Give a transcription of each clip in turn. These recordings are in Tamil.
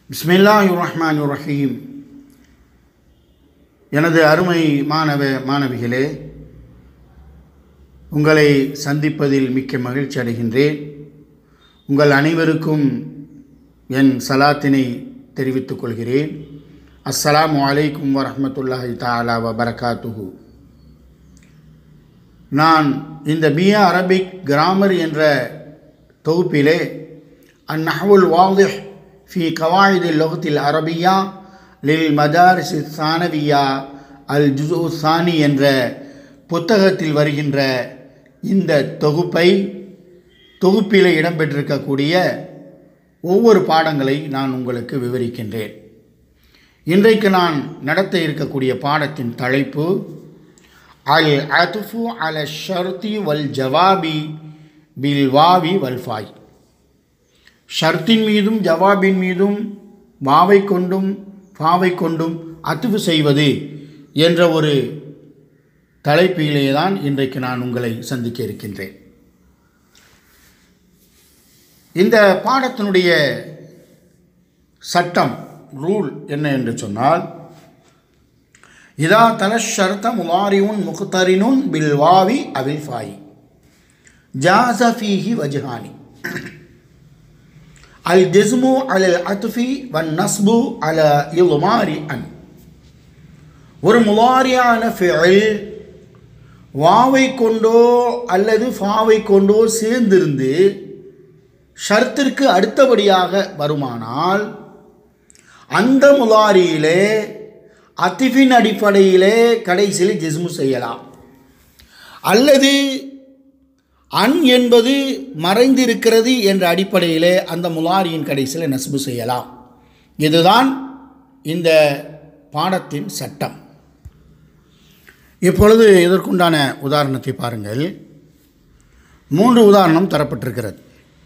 பிஸ்மில்லாஹி ரஹ்மான் ரஹீம் எனது அருமை மாணவ மாணவிகளே உங்களை சந்திப்பதில் மிக்க மகிழ்ச்சி அடைகின்றேன் உங்கள் அனைவருக்கும் என் சலாத்தினை தெரிவித்துக் கொள்கிறேன் அஸ்ஸலாமு அலைக்கும் வரஹ்மத்துல்லாஹி தஆலா வ பரகாத்துஹு நான் இந்த பிஏ அரபிக் கிராமர் என்ற தொகுப்பிலே அந்நஹவுல் வாதிஹ் ஃபி கவாயிதில் லொகத்தில் அரபியா லில் மதாரிஸ் சானவியா அல் ஜுசு சானி என்ற புத்தகத்தில் வருகின்ற இந்த தொகுப்பை தொகுப்பில் இடம்பெற்றிருக்கக்கூடிய ஒவ்வொரு பாடங்களை நான் உங்களுக்கு விவரிக்கின்றேன் இன்றைக்கு நான் நடத்த இருக்கக்கூடிய பாடத்தின் தலைப்பு அல் அதுஃபு அல ஷர்தி வல் ஜவாபி பில் வாவி வல்ஃபாய் ஷர்த்தின் மீதும் ஜவாபின் மீதும் வாவை கொண்டும் ஃபாவை கொண்டும் அத்துவு செய்வது என்ற ஒரு தலைப்பிலே தான் இன்றைக்கு நான் உங்களை சந்திக்க இருக்கின்றேன் இந்த பாடத்தினுடைய சட்டம் ரூல் என்ன என்று சொன்னால் இதா தலஷர்த்த முலாரிவுன் முக்தரினுன் பில் வாவி அவில் ஃபாயி ஜாசஃபீஹி வஜ்ஹானி அல் ஜெஸ்மு அல் அத்ஃபி வன் நஸ்பு அல இல்மாரி அன் ஒரு முலாரியான ஃபில் வாவை கொண்டோ அல்லது ஃபாவை கொண்டோ சேர்ந்திருந்து ஷர்த்திற்கு அடுத்தபடியாக வருமானால் அந்த முலாரியிலே அத்திஃபின் அடிப்படையிலே கடைசியில் ஜிஸ்மு செய்யலாம் அல்லது அன் என்பது மறைந்திருக்கிறது என்ற அடிப்படையிலே அந்த முலாரியின் கடைசியில் நஸ்பு செய்யலாம் இதுதான் இந்த பாடத்தின் சட்டம் இப்பொழுது இதற்குண்டான உதாரணத்தை பாருங்கள் மூன்று உதாரணம் தரப்பட்டிருக்கிறது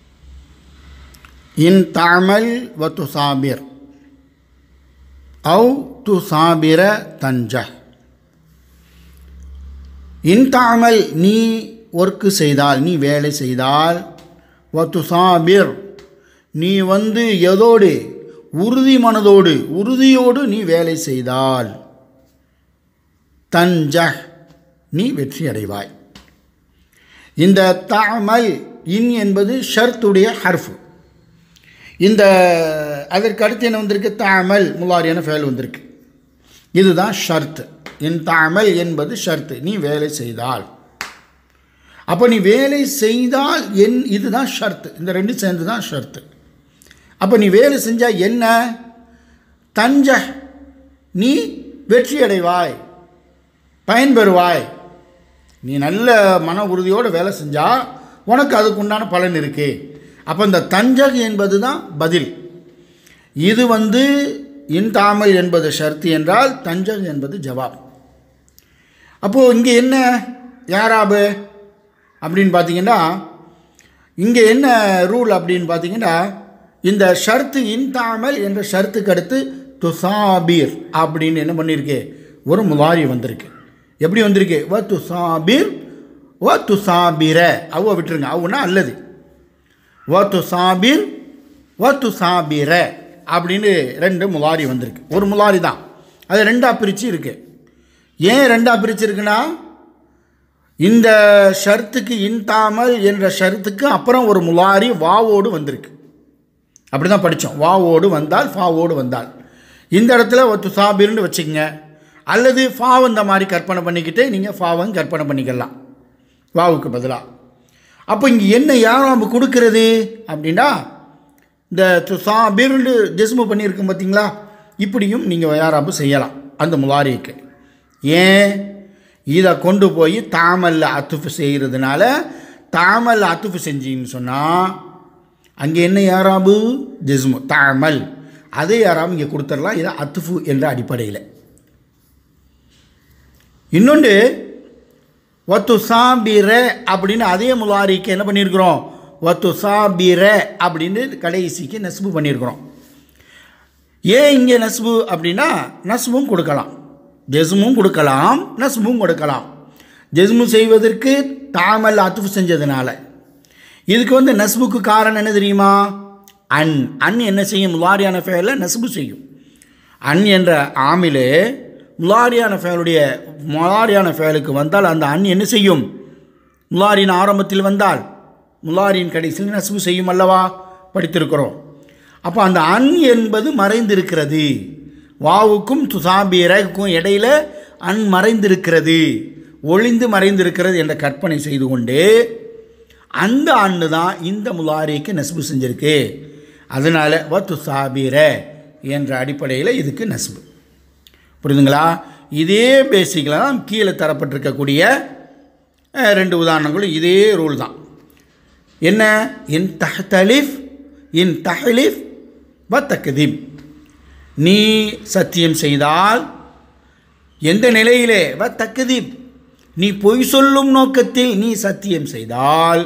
இன் தாமல் வ துசாபிர் அவு துசாபிர தஞ்ச இன் தாமல் நீ ஒர்க்கு செய்தால் நீ வேலை செய்தால் வ துசாபிர் நீ வந்து எதோடு உறுதி மனதோடு உறுதியோடு நீ வேலை செய்தால் தஞ்ச நீ வெற்றி அடைவாய் இந்த தாமல் இன் என்பது ஷர்த்துடைய ஹர்ஃபு இந்த அதற்கு அடுத்து என்ன வந்திருக்கு தாமல் முலாரியான ஃபேல் வந்திருக்கு இதுதான் ஷர்த் இன் தாமல் என்பது ஷர்த்து நீ வேலை செய்தால் அப்போ நீ வேலை செய்தால் என் இதுதான் ஷர்த்து இந்த ரெண்டும் சேர்ந்து தான் ஷர்த்து அப்போ நீ வேலை செஞ்சால் என்ன தஞ்ச நீ வெற்றி அடைவாய் பயன்பெறுவாய் நீ நல்ல மன உறுதியோடு வேலை செஞ்சால் உனக்கு அதுக்கு உண்டான பலன் இருக்குது அப்போ இந்த தஞ்சக் என்பது தான் பதில் இது வந்து இன்தாமல் என்பது ஷர்த்து என்றால் தஞ்சக் என்பது ஜவாப் அப்போது இங்கே என்ன யாராபு அப்படின்னு பார்த்தீங்கன்னா இங்கே என்ன ரூல் அப்படின்னு பார்த்தீங்கன்னா இந்த ஷர்த்து இன்தாமல் என்ற ஷர்த்துக்கு அடுத்து துசாபீர் அப்படின்னு என்ன பண்ணியிருக்கு ஒரு முலாரி வந்திருக்கு எப்படி வந்திருக்கு வ துசாபீர் வ துசாபிர அவ்வளோ விட்டுருங்க அவ்வளோனா அல்லது வ துசாபிர் வ துசாபிர அப்படின்னு ரெண்டு முலாரி வந்திருக்கு ஒரு முலாரி தான் அது ரெண்டாக பிரித்து இருக்குது ஏன் ரெண்டாக பிரித்து இருக்குன்னா இந்த ஷர்த்துக்கு இன்தாமல் என்ற ஷர்த்துக்கு அப்புறம் ஒரு முலாரி வாவோடு வந்திருக்கு அப்படி தான் படித்தோம் வாவோடு வந்தால் ஃபாவோடு வந்தால் இந்த இடத்துல ஒரு துசாபிர்னு வச்சுக்கங்க அல்லது ஃபாவ் இந்த மாதிரி கற்பனை பண்ணிக்கிட்டு நீங்கள் ஃபாவும் கற்பனை பண்ணிக்கலாம் வாவுக்கு பதிலாக அப்போ இங்கே என்ன யாரும் நம்ம கொடுக்கறது அப்படின்னா இந்த துசாபிர்னு ஜெஸ்மு பண்ணியிருக்கோம் பார்த்தீங்களா இப்படியும் நீங்கள் யாராப்பு செய்யலாம் அந்த முலாரிக்கு ஏன் இதை கொண்டு போய் தாமல்ல அத்துஃபு செய்கிறதுனால தாமல் அத்துஃபு செஞ்சீங்கன்னு சொன்னால் அங்கே என்ன யாராபு ஜிஸ்மு தாமல் அதே யாராபு இங்கே கொடுத்துடலாம் இதை அத்துஃபு என்ற அடிப்படையில் இன்னொன்று ஒத்து சாபிர அப்படின்னு அதே முலாரிக்கு என்ன பண்ணியிருக்கிறோம் ஒத்து சாபிர அப்படின்னு கடைசிக்கு நஸ்பு பண்ணியிருக்கிறோம் ஏன் இங்கே நஸ்பு அப்படின்னா நஸ்பும் கொடுக்கலாம் ஜெஸ்மும் கொடுக்கலாம் நஸ்பும் கொடுக்கலாம் ஜெஸ்மு செய்வதற்கு தாமல் அத்துஃபு செஞ்சதுனால இதுக்கு வந்து நஸ்புக்கு காரணம் என்ன தெரியுமா அன் அன் என்ன செய்யும் முலாரியான ஃபேலை நசுபு செய்யும் அன் என்ற ஆமிலே முலாரியான ஃபேலுடைய முலாரியான ஃபேலுக்கு வந்தால் அந்த அன் என்ன செய்யும் முலாரின் ஆரம்பத்தில் வந்தால் முலாரின் கடைசியில் நசுபு செய்யும் அல்லவா படித்திருக்கிறோம் அப்போ அந்த அன் என்பது மறைந்திருக்கிறது வாவுக்கும் துசாபீரக்கும் இடையில அன் மறைந்திருக்கிறது ஒளிந்து மறைந்திருக்கிறது என்ற கற்பனை செய்து கொண்டு அந்த அன்னு தான் இந்த முலாரிக்கு நஸ்பு செஞ்சிருக்கு அதனால் வ துசாபீர என்ற அடிப்படையில் இதுக்கு நஸ்பு புரியுதுங்களா இதே பேசிக்கில் தான் கீழே தரப்பட்டிருக்கக்கூடிய அஹ், ரெண்டு உதாரணங்களும் இதே ரூல் தான் என்ன இன் தஹ்தலிஃப் இன் தஹலிஃப் வ தக்தீப் நீ சத்தியம் செய்தால் எந்த நிலையிலே வ தக்தீப் நீ பொய் சொல்லும் நோக்கத்தில் நீ சத்தியம் செய்தால்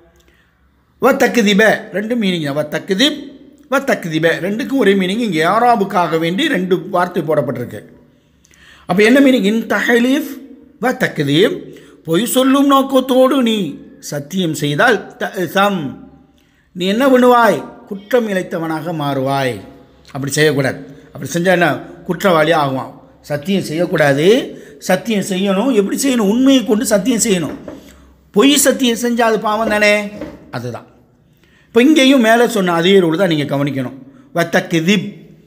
வ தக்குதிப ரெண்டு மீனிங் வ தக்குதிப் வ தக்குதிப ரெண்டுக்கும் ஒரே மீனிங் இங்கே யாராபுக்காக வேண்டி ரெண்டு வார்த்தை போடப்பட்டிருக்கு அப்போ என்ன மீனிங் இன் தஹலீஃப் வ தக்குதீப் பொய் சொல்லும் நோக்கத்தோடு நீ சத்தியம் செய்தால் த சம் நீ என்ன பண்ணுவாய் குற்றம் இழைத்தவனாக மாறுவாய் அப்படி செய்யக்கூடாது அப்படி செஞ்சால் என்ன குற்றவாளி ஆகுவான் சத்தியம் செய்யக்கூடாது சத்தியம் செய்யணும் எப்படி செய்யணும் உண்மையை கொண்டு சத்தியம் செய்யணும் பொய் சத்தியம் செஞ்சால் அது பாவம் தானே அதுதான் இப்போ இங்கேயும் மேலே சொன்ன அதே ரூல் தான் நீங்கள் கவனிக்கணும் வத்தக்கிதிப்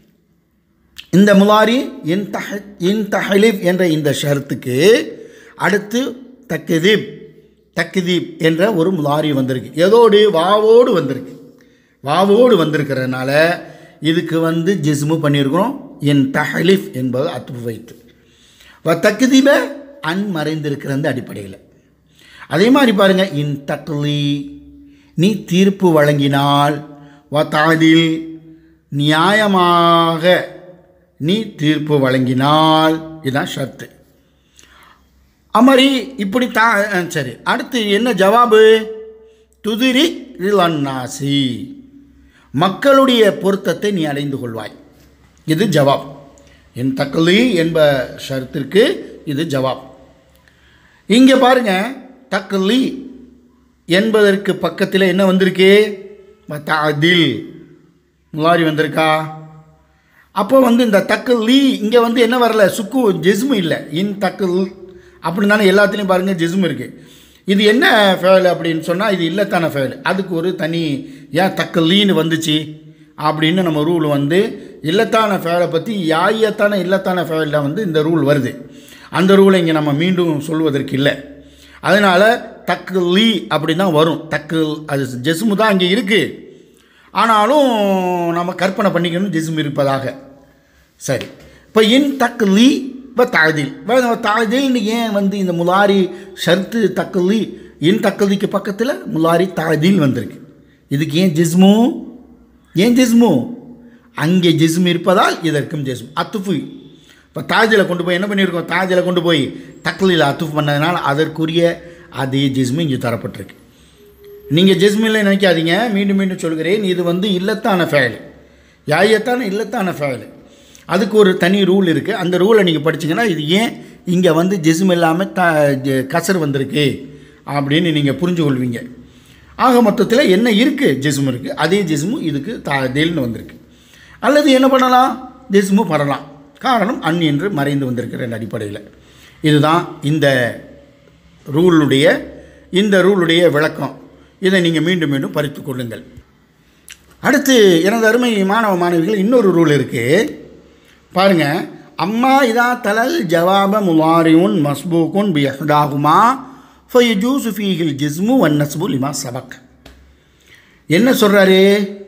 இந்த முலாரி இன் தஹ இன் தஹலிப் என்ற இந்த ஷரத்துக்கு அடுத்து தக்கிதீப் தக்கிதீப் என்ற ஒரு முலாரி வந்திருக்கு எதோடு வாவோடு வந்திருக்கு வாவோடு வந்திருக்கிறதுனால இதுக்கு வந்து ஜிஸ்மு பண்ணியிருக்கிறோம் இன் தஹலிஃப் என்பது அத்து வைத்து வ தக்குதீப அன் மறைந்திருக்கிற அந்த அடிப்படையில் அதே மாதிரி பாருங்கள் இன் தக்லி நீ தீர்ப்பு வழங்கினால் வ தாதில் நியாயமாக நீ தீர்ப்பு வழங்கினால் இதுதான் ஷர்த்து அமரி இப்படி தா அஹ் சரி அடுத்து என்ன ஜவாபு துதிரி இளன்னாசி மக்களுடைய பொருத்தத்தை நீ அடைந்து கொள்வாய் இது ஜவாப் என் தக்லி என்ப ஷரத்திற்கு இது ஜவாப் இங்கே பாருங்க தக்லி என்பதற்கு பக்கத்தில் என்ன வந்திருக்கு அதில் முலாரி வந்திருக்கா அப்போ வந்து இந்த தக்கல் லீ இங்கே வந்து என்ன வரல சுக்கு ஜெஸ்மு இல்லை இன் தக்கல் அப்படின்னு தானே எல்லாத்துலேயும் பாருங்கள் ஜெஸ்மு இருக்குது இது என்ன ஃபேல் அப்படின்னு சொன்னால் இது இல்லத்தான ஃபேல் அதுக்கு ஒரு தனி ஏன் தக்கல் லீன்னு வந்துச்சு அப்படின்னு நம்ம ரூல் வந்து இல்லத்தான ஃபேலை பற்றி யாயத்தான இல்லத்தான ஃபேலில் வந்து இந்த ரூல் வருது அந்த ரூலை இங்கே நம்ம மீண்டும் சொல்வதற்கு இல்லை அதனால் தக்கு லீ அப்படி தான் வரும் தக்கு அது ஜெஸ்மு தான் அங்கே இருக்குது ஆனாலும் நம்ம கற்பனை பண்ணிக்கணும் ஜிஸ்ம் இருப்பதாக சரி இப்போ இன் தக்லி இப்போ தாழ்தில் தாழ்தில்னு ஏன் வந்து இந்த முலாரி ஷர்த்து தக்லி இன் தக்லிக்கு பக்கத்தில் முலாரி தாழ்தில் வந்திருக்கு இதுக்கு ஏன் ஜிஸ்மு ஏன் ஜிஸ்மு அங்கே ஜிஸ்ம் இருப்பதால் இதற்கும் ஜிஸ்ம் அத்துஃபு இப்போ தாஜில் கொண்டு போய் என்ன பண்ணியிருக்கோம் தாஜில் கொண்டு போய் தக்லியில் அத்துஃப் பண்ணதுனால அதற்குரிய அதே ஜிஸ்மு இங்கே தரப்பட்டிருக்கு நீங்கள் ஜெஸ்மில்ல நினைக்காதீங்க மீண்டும் மீண்டும் சொல்கிறேன் இது வந்து இல்லத்தான ஃபேல் யாயத்தான இல்லத்தான ஃபேல் அதுக்கு ஒரு தனி ரூல் இருக்குது அந்த ரூலை நீங்கள் படிச்சீங்கன்னா இது ஏன் இங்கே வந்து ஜெஸ்ம் இல்லாமல் த ஜ- கசர் வந்திருக்கு அப்படின்னு நீங்கள் புரிஞ்சு கொள்வீங்க ஆக மொத்தத்தில் என்ன இருக்குது ஜிஸ்மு இருக்குது அதே ஜிஸ்மு இதுக்கு தாதில்னு வந்திருக்கு அல்லது என்ன பண்ணலாம் ஜிஸ்மு பண்ணலாம் காரணம் அன் என்று மறைந்து வந்திருக்கிற அடிப்படையில் இதுதான் இந்த ரூலுடைய இந்த ரூலுடைய விளக்கம் இதை நீங்கள் மீண்டும் மீண்டும் படித்து கொள்ளுங்கள் அடுத்து எனது அருமை மாணவ மாணவிகள் இன்னொரு ரூல் இருக்குது பாருங்கள் அம்மா இதா தலல் ஜவாப முலாரியுன் மஸ்பூக்குன் பியஹ்தாகுமா ஃபயஜூசு ஃபீஹில் ஜிஸ்மு வன் நஸ்பு லிமா சபக் என்ன சொல்கிறாரு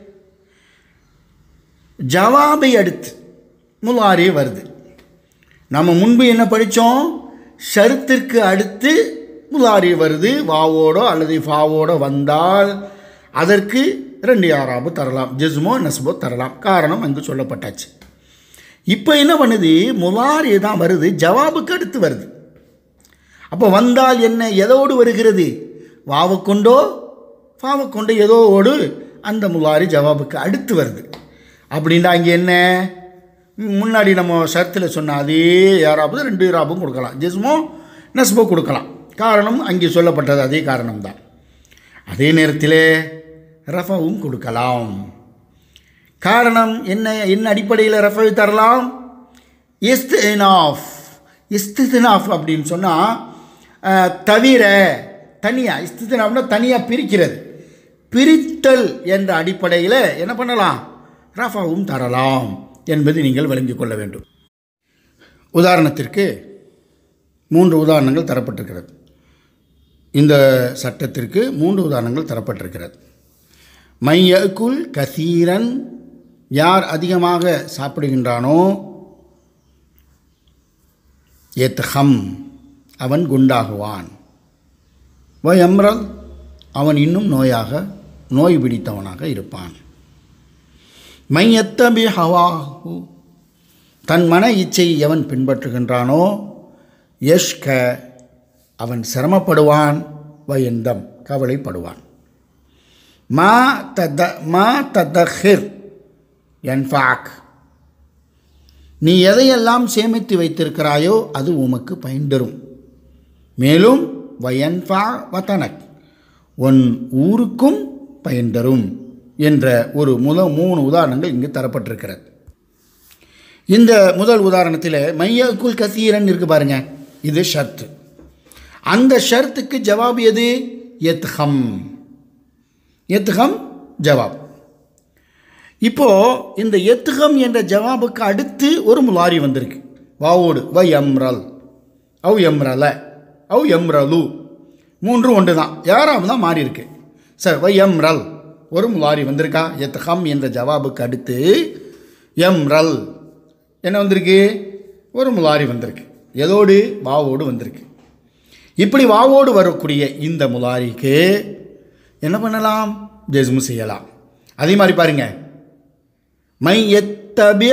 ஜவாபை அடுத்து முலாரி வருது நம்ம முன்பு என்ன படித்தோம் ஷருத்திற்கு அடுத்து முலாரி வருது வாவோடோ அல்லது ஃபாவோடோ வந்தால் அதற்கு ரெண்டு யாராபு தரலாம் ஜிஸ்மோ நஸ்போ தரலாம் காரணம் அங்கு சொல்லப்பட்டாச்சு இப்போ என்ன பண்ணுது முலாரி தான் வருது ஜவாபுக்கு அடுத்து வருது அப்போ வந்தால் என்ன எதோடு வருகிறது வாவை கொண்டோ ஃபாவை கொண்டோ எதோடு அந்த முலாரி ஜவாபுக்கு அடுத்து வருது அப்படின்னா இங்கே என்ன முன்னாடி நம்ம ஷர்த்தில் சொன்ன அதே யாராவது ரெண்டு யாராபும் கொடுக்கலாம் ஜிஸ்மோ நஸ்போ கொடுக்கலாம் காரணம் அங்கே சொல்லப்பட்டது அதே காரணம்தான் அதே நேரத்தில் ரஃபாவும் கொடுக்கலாம் காரணம் என்ன என்ன அடிப்படையில் ரஃபை தரலாம் இஸ்தினாஃப் இஸ்தினாஃப் அப்படின்னு சொன்னால் தவிர தனியாக இஸ்தினாஃப்னா தனியாக பிரிக்கிறது பிரித்தல் என்ற அடிப்படையில் என்ன பண்ணலாம் ரஃபாவும் தரலாம் என்பது நீங்கள் விளங்கிக் கொள்ள வேண்டும் உதாரணத்திற்கு மூன்று உதாரணங்கள் தரப்பட்டிருக்கிறது இந்த சட்டத்திற்கு மூன்று உதாரணங்கள் தரப்பட்டிருக்கிறது மையக்குல் கசீரன் யார் அதிகமாக சாப்பிடுகின்றானோ எத்ஹம் அவன் குண்டாகுவான் வயம்ரல் அவன் இன்னும் நோயாக நோய் பிடித்தவனாக இருப்பான் மையத்தபி ஹவாஹு தன் மன இச்சை எவன் பின்பற்றுகின்றானோ யஷ்க அவன் சிரமப்படுவான் வயந்தம் கவலைப்படுவான் மா தத மா ததஹிர் என்ஃபாக் நீ எதையெல்லாம் சேமித்து வைத்திருக்கிறாயோ அது உமக்கு பயன் தரும் மேலும் வயன்ஃபா வத்தனக் உன் ஊருக்கும் பயன் தரும் என்ற ஒரு முத மூணு உதாரணங்கள் இங்கு தரப்பட்டிருக்கிறது இந்த முதல் உதாரணத்தில் மையக்குல் கசீரன் இருக்கு பாருங்க இது ஷர்த்து அந்த ஷர்த்துக்கு ஜவாப் எது எத்ஹம் எத்ஹம் ஜவாப் இப்போ இந்த எத்துகம் என்ற ஜவாபுக்கு அடுத்து ஒரு முலாரி வந்திருக்கு வாவோடு வ எம்ரல் அவ் எம்ரல அவ் எம்ரலு மூன்றும் ஒன்று தான் யாராவது தான் மாறி இருக்கு சார் வ எம்ரல் ஒரு முலாரி வந்திருக்கா எத்ஹம் என்ற ஜவாபுக்கு அடுத்து எம்ரல் என்ன வந்திருக்கு ஒரு முலாரி வந்திருக்கு எதோடு வாவோடு வந்திருக்கு இப்படி வாவோடு வரக்கூடிய இந்த முலாரிக்கு என்ன பண்ணலாம் ஜெஸ்மு செய்யலாம் அதே மாதிரி பாருங்க மை எத்தபிய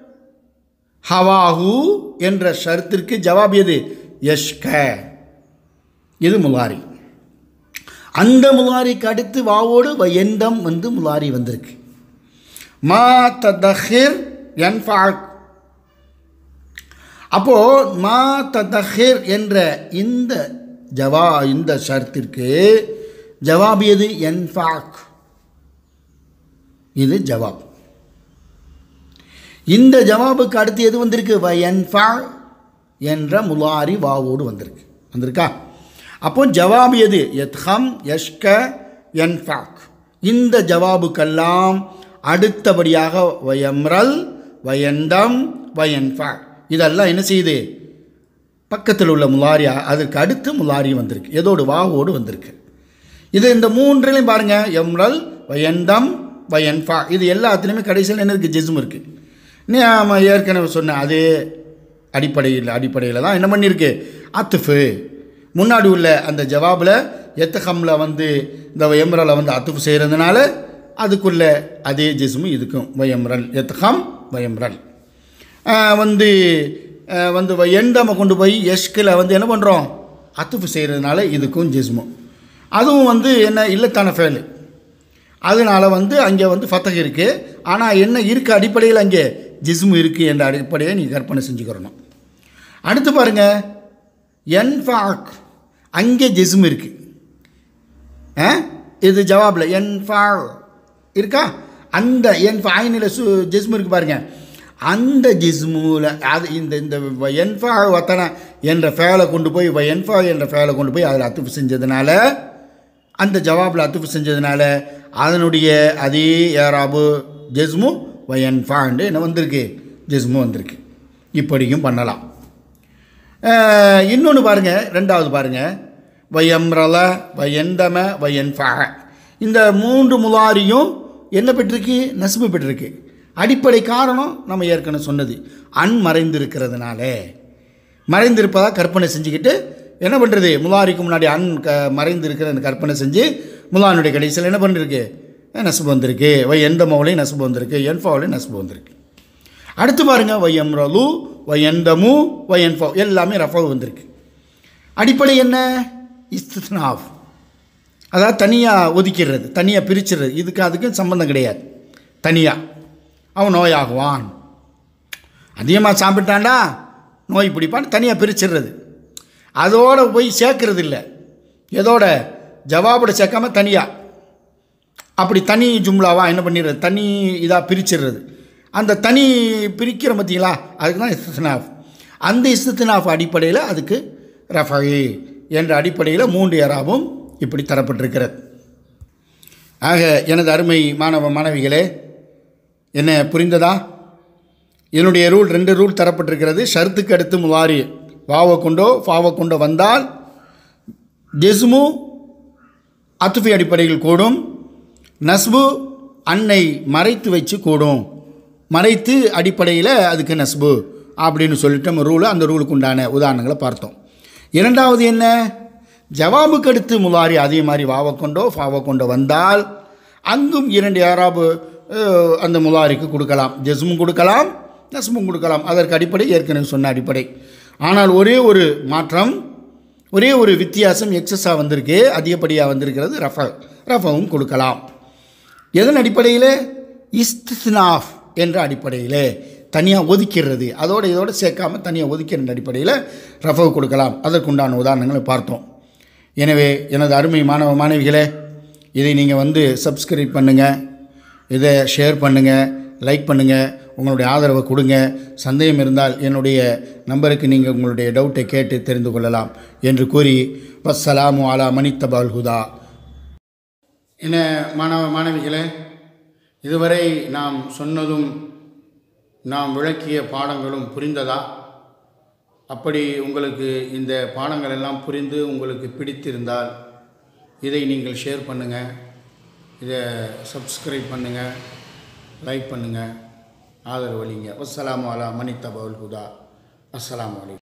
ஹவாஹு என்ற ஷர்த்திற்கு ஜவாப் எது யஷ்க இது முலாரி அந்த முலாரிக்கு அடுத்து வாவோடு வயந்தம் வந்து முலாரி வந்திருக்கு மா ததஹிர் என்ஃபாக் அப்போ மா ததஹிர் என்ற இந்த ஜவா இந்த ஷர்த்திற்கு ஜவாப் எது என்ஃபாக் இது ஜவாப் இந்த ஜவாபுக்கு அடுத்து எது வந்திருக்கு வயன்ஃபா என்ற முலாரி வாவோடு வந்திருக்கு வந்திருக்கா அப்போ ஜவாப் எது எத்ஹம் யஷ்க என்ஃபாக் இந்த ஜவாபுக்கெல்லாம் அடுத்தபடியாக வயம்ரல் வயந்தம் வயன்ஃபா இதெல்லாம் என்ன செய்யுது பக்கத்தில் உள்ள முலாரியா அதற்கு அடுத்து முலாரி வந்திருக்கு எதோடு வாவோடு வந்திருக்கு இது இந்த மூன்றிலையும் பாருங்கள் எம்ரல் வயந்தம் வயன்ஃபா இது எல்லாத்துலேயுமே கடைசியில் என்ன இருக்குது ஜிஸ்ம் இருக்குது நம்ம ஏற்கனவே சொன்ன அதே அடிப்படையில் அடிப்படையில் தான் என்ன பண்ணியிருக்கு அத்துஃபு முன்னாடி உள்ள அந்த ஜவாபில் எத்தஹமில் வந்து இந்த வயம்ரலை வந்து அத்துஃபு செய்கிறதுனால அதுக்குள்ள அதே ஜிஸ்மு இதுக்கும் வயம்ரல் எத்தஹம் வயம்ரல் வந்து வந்து எண்டமை கொண்டு போய் எஷ்கில் வந்து என்ன பண்ணுறோம் அத்துஃபு செய்கிறதுனால இதுக்கும் ஜிஸ்மு அதுவும் வந்து என்ன இல்லத்தான ஃபேலு அதனால் வந்து அங்கே வந்து ஃபத்தக இருக்குது ஆனால் என்ன இருக்க அடிப்படையில் அங்கே ஜிஸ்மு இருக்குது என்ற அடிப்படையை நீங்கள் கற்பனை செஞ்சுக்கிறணும் அடுத்து பாருங்கள் என்ஃபாக் அங்கே ஜிஸ்மு இருக்குது ஆ இது ஜவாபில் என்ஃபா இருக்கா அந்த என் ஆயினில் சு ஜிஸ்மு இருக்குது பாருங்கள் அந்த ஜிஸ்முவில் அது இந்த இந்த என்ஃபா வத்தன என்ற ஃபேலை கொண்டு போய் என்ஃபா என்ற ஃபேலை கொண்டு போய் அதில் அத்துப்பு செஞ்சதுனால அந்த ஜவாபில் அத்துப்பு செஞ்சதுனால அதனுடைய அதே ஏராபு ஜெஸ்மு வயன்ஃபாண்டு என்ன வந்திருக்கு ஜெஸ்மு வந்திருக்கு இப்படியும் பண்ணலாம் இன்னொன்று பாருங்கள் ரெண்டாவது பாருங்கள் வயம்ரல வயந்தம வயன்ஃபா இந்த மூன்று முலாரியும் என்ன பெற்றிருக்கு நசுமை பெற்றிருக்கு அடிப்படை காரணம் நம்ம ஏற்கனவே சொன்னது அன் மறைந்திருக்கிறதுனால மறைந்திருப்பதாக கற்பனை செஞ்சுக்கிட்டு என்ன பண்ணுறது முலாரிக்கு முன்னாடி அன் க மறைந்து இருக்கிற அந்த கற்பனை செஞ்சு முலானுடைய கடைசியில் என்ன பண்ணிருக்கு நசுபு வந்திருக்கு வை எந்த மௌலையும் நசுபு வந்திருக்கு என்ஃபாவிலையும் நசுபு வந்திருக்கு அடுத்து பாருங்கள் வை எம்ரலு வை எந்தமு வை என்ஃபா எல்லாமே ரஃபாவு வந்திருக்கு அடிப்படை என்ன இஸ்தினாஃப் அதாவது தனியாக ஒதுக்கிடுறது தனியாக பிரிச்சிடுறது இதுக்கு அதுக்கும் சம்மந்தம் கிடையாது தனியாக அவன் நோயாகுவான் அதிகமாக சாப்பிட்டான்டா நோய் பிடிப்பான் தனியாக பிரிச்சிடுறது அதோடு போய் சேர்க்கறது இல்லை எதோட ஜவாபோட சேர்க்காம தனியாக அப்படி தனி ஜும்லாவாக என்ன பண்ணிடுறது தனி இதாக பிரிச்சிடுறது அந்த தனி பிரிக்கிற பார்த்தீங்களா அதுக்கு தான் இஸ்தினாஃப் அந்த இஸ்தினாஃப் அடிப்படையில் அதுக்கு ரஃபை என்ற அடிப்படையில் மூன்று ஏராவும் இப்படி தரப்பட்டிருக்கிறது ஆக எனது அருமை மாணவ மாணவிகளே என்ன புரிந்ததா இதனுடைய ரூல் ரெண்டு ரூல் தரப்பட்டிருக்கிறது ஷர்த்துக்கு அடுத்து முவாரி வாவை கொண்டோ ஃபாவை கொண்டோ வந்தால் ஜெஸ்மு அத்துஃபி அடிப்படையில் கூடும் நஸ்பு அன்னை மறைத்து வச்சு கூடும் மறைத்து அடிப்படையில் அதுக்கு நஸ்பு அப்படின்னு சொல்லிட்டு நம்ம ரூலு அந்த ரூலுக்கு உண்டான உதாரணங்களை பார்த்தோம் இரண்டாவது என்ன ஜவாபுக்கு அடுத்து முலாரி அதே மாதிரி வாவை கொண்டோ ஃபாவை கொண்டோ வந்தால் அங்கும் இரண்டு யாராபு அஹ், அந்த முலாரிக்கு கொடுக்கலாம் ஜெஸ்மும் கொடுக்கலாம் நஸ்மும் கொடுக்கலாம் அதற்கு அடிப்படை ஏற்கனவே சொன்ன அடிப்படை ஆனால் ஒரே ஒரு மாற்றம் ஒரே ஒரு வித்தியாசம் எக்ஸஸாக வந்திருக்கு அதிகப்படியாக வந்திருக்கிறது ரஃப ரஃபவும் கொடுக்கலாம் எதன் அடிப்படையில் இஸ்தினாஃப் என்ற அடிப்படையில் தனியாக ஒதுக்கிறது அதோட இதோட சேர்க்காம தனியாக ஒதுக்கிற அடிப்படையில் ரஃபவு கொடுக்கலாம் அதற்குண்டான உதாரணங்களை பார்த்தோம் எனவே எனது அருமை மாணவ மாணவிகளே இதை நீங்கள் வந்து சப்ஸ்கிரைப் பண்ணுங்கள் இதை ஷேர் பண்ணுங்கள் லைக் பண்ணுங்கள் உங்களுடைய ஆதரவை கொடுங்க சந்தேகம் இருந்தால் என்னுடைய நம்பருக்கு நீங்கள் உங்களுடைய டவுட்டை கேட்டு தெரிந்து கொள்ளலாம் என்று கூறி வஸ்ஸலாமு அலா மணித்தபால் ஹுதா என்ன மாணவ மாணவிகளே இதுவரை நாம் சொன்னதும் நாம் விளக்கிய பாடங்களும் புரிந்ததா அப்படி உங்களுக்கு இந்த பாடங்கள் எல்லாம் புரிந்து உங்களுக்கு பிடித்திருந்தால் இதை நீங்கள் ஷேர் பண்ணுங்கள் இதை சப்ஸ்கிரைப் பண்ணுங்கள் லைக் பண்ணுங்கள் ஆதரவு அளிங்க வஸ்ஸலாமு அலா மணித்தபவுல் ஹுதா அஸ்ஸலாமு அலைக்கும்